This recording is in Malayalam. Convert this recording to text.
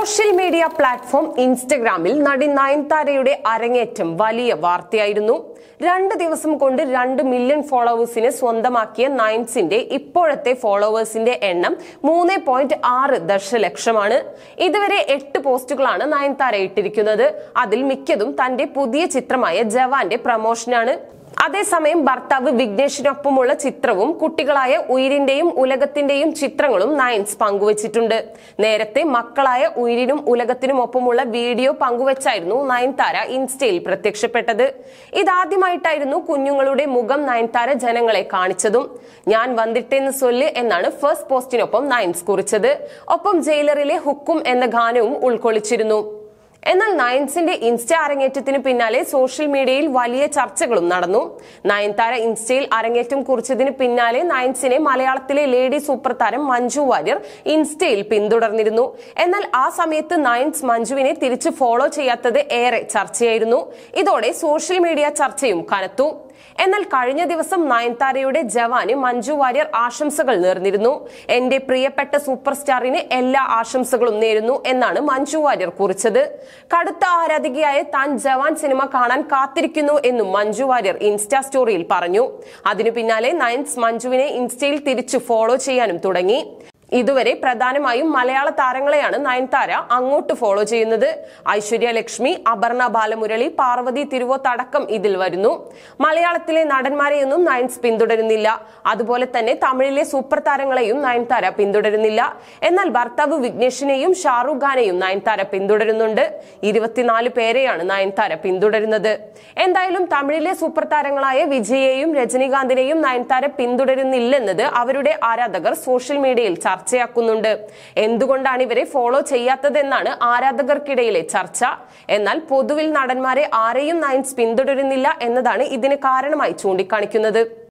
സോഷ്യൽ മീഡിയ പ്ലാറ്റ്ഫോം ഇൻസ്റ്റഗ്രാമിൽ നടി നയൻതാരയുടെ അരങ്ങേറ്റം വലിയ വാർത്തയായിരുന്നു രണ്ട് ദിവസം കൊണ്ട് രണ്ട് മില്യൺ ഫോളോവേഴ്സിനെ സ്വന്തമാക്കിയ നയൻസിന്റെ ഇപ്പോഴത്തെ ഫോളോവേഴ്സിന്റെ എണ്ണം മൂന്ന് പോയിന്റ് ആറ് ദശലക്ഷമാണ് ഇതുവരെ എട്ട് പോസ്റ്റുകളാണ് നയൻതാര ഇട്ടിരിക്കുന്നത് അതിൽ മിക്കതും തന്റെ പുതിയ ചിത്രമായ ജവാന്റെ പ്രമോഷനാണ് അതേസമയം ഭർത്താവ് വിഘ്നേഷിനൊപ്പമുള്ള ചിത്രവും കുട്ടികളായ ഉയിരിന്റെയും ഉലകത്തിന്റെയും ചിത്രങ്ങളും നയൻസ് പങ്കുവച്ചിട്ടുണ്ട് നേരത്തെ മക്കളായ ഉയിരിനും ഉലകത്തിനും ഒപ്പമുള്ള വീഡിയോ പങ്കുവച്ചായിരുന്നു നയൻതാര ഇൻസ്റ്റയിൽ പ്രത്യക്ഷപ്പെട്ടത് ഇതാദ്യമായിട്ടായിരുന്നു കുഞ്ഞുങ്ങളുടെ മുഖം നയൻതാര ജനങ്ങളെ കാണിച്ചതും ഞാൻ വന്നിട്ടെന്ന് സൊല്ല് എന്നാണ് ഫസ്റ്റ് പോസ്റ്റിനൊപ്പം നയൻസ് കുറിച്ചത് ഒപ്പം ജയിലറിലെ ഹുക്കും എന്ന ഗാനവും ഉൾക്കൊള്ളിച്ചിരുന്നു എന്നാൽ നയൻസിന്റെ ഇൻസ്റ്റ അരങ്ങേറ്റത്തിന് പിന്നാലെ സോഷ്യൽ മീഡിയയിൽ വലിയ ചർച്ചകളും നടന്നു നയൻതാര ഇൻസ്റ്റയിൽ അരങ്ങേറ്റം കുറിച്ചതിന് പിന്നാലെ നയൻസിനെ മലയാളത്തിലെ ലേഡി സൂപ്പർ താരം മഞ്ജു വാര്യർ ഇൻസ്റ്റയിൽ പിന്തുടർന്നിരുന്നു എന്നാൽ ആ സമയത്ത് നയൻസ് മഞ്ജുവിനെ തിരിച്ച് ഫോളോ ചെയ്യാത്തത് ഏറെ ചർച്ചയായിരുന്നു ഇതോടെ സോഷ്യൽ മീഡിയ ചർച്ചയും കനത്തു എന്നാൽ കഴിഞ്ഞ ദിവസം നയൻതാരയുടെ ജവാന് മഞ്ജു വാര്യർ ആശംസകൾ നേർന്നിരുന്നു എന്റെ പ്രിയപ്പെട്ട സൂപ്പർ സ്റ്റാറിന് എല്ലാ ആശംസകളും നേരുന്നു എന്നാണ് മഞ്ജു വാര്യർ കുറിച്ചത് കടുത്ത ആരാധികയായ താൻ ജവാൻ സിനിമ കാണാൻ കാത്തിരിക്കുന്നു എന്നും മഞ്ജു വാര്യർ ഇൻസ്റ്റാ സ്റ്റോറിയിൽ പറഞ്ഞു അതിനു പിന്നാലെ നയൻസ് മഞ്ജുവിനെ ഇൻസ്റ്റയിൽ തിരിച്ചു ഫോളോ ചെയ്യാനും തുടങ്ങി ഇതുവരെ പ്രധാനമായും മലയാള താരങ്ങളെയാണ് നയൻതാര അങ്ങോട്ട് ഫോളോ ചെയ്യുന്നത് ഐശ്വര്യ ലക്ഷ്മി അപർണ ബാലമുരളി പാർവതി തിരുവോത്തടക്കം ഇതിൽ വരുന്നു മലയാളത്തിലെ നടന്മാരെയൊന്നും നയൻസ് പിന്തുടരുന്നില്ല അതുപോലെ തന്നെ തമിഴിലെ സൂപ്പർ താരങ്ങളെയും നയൻതാര പിന്തുടരുന്നില്ല എന്നാൽ ഭർത്താവ് വിഘ്നേഷിനെയും ഷാറൂഖ് ഖാനെയും നയൻതാര പിന്തുടരുന്നുണ്ട് ഇരുപത്തിനാല് പേരെയാണ് നയൻതാര പിന്തുടരുന്നത് എന്തായാലും തമിഴിലെ സൂപ്പർ താരങ്ങളായ വിജയെയും രജനീകാന്തിനെയും നയൻതാര പിന്തുടരുന്നില്ലെന്നത് അവരുടെ ആരാധകർ സോഷ്യൽ മീഡിയയിൽ ചർച്ചയാക്കുന്നുണ്ട് എന്തുകൊണ്ടാണ് ഇവരെ ഫോളോ ചെയ്യാത്തതെന്നാണ് ആരാധകർക്കിടയിലെ ചർച്ച എന്നാൽ പൊതുവിൽ നടന്മാരെ ആരെയും നയൻസ് പിന്തുടരുന്നില്ല എന്നതാണ് ഇതിന് കാരണമായി ചൂണ്ടിക്കാണിക്കുന്നത്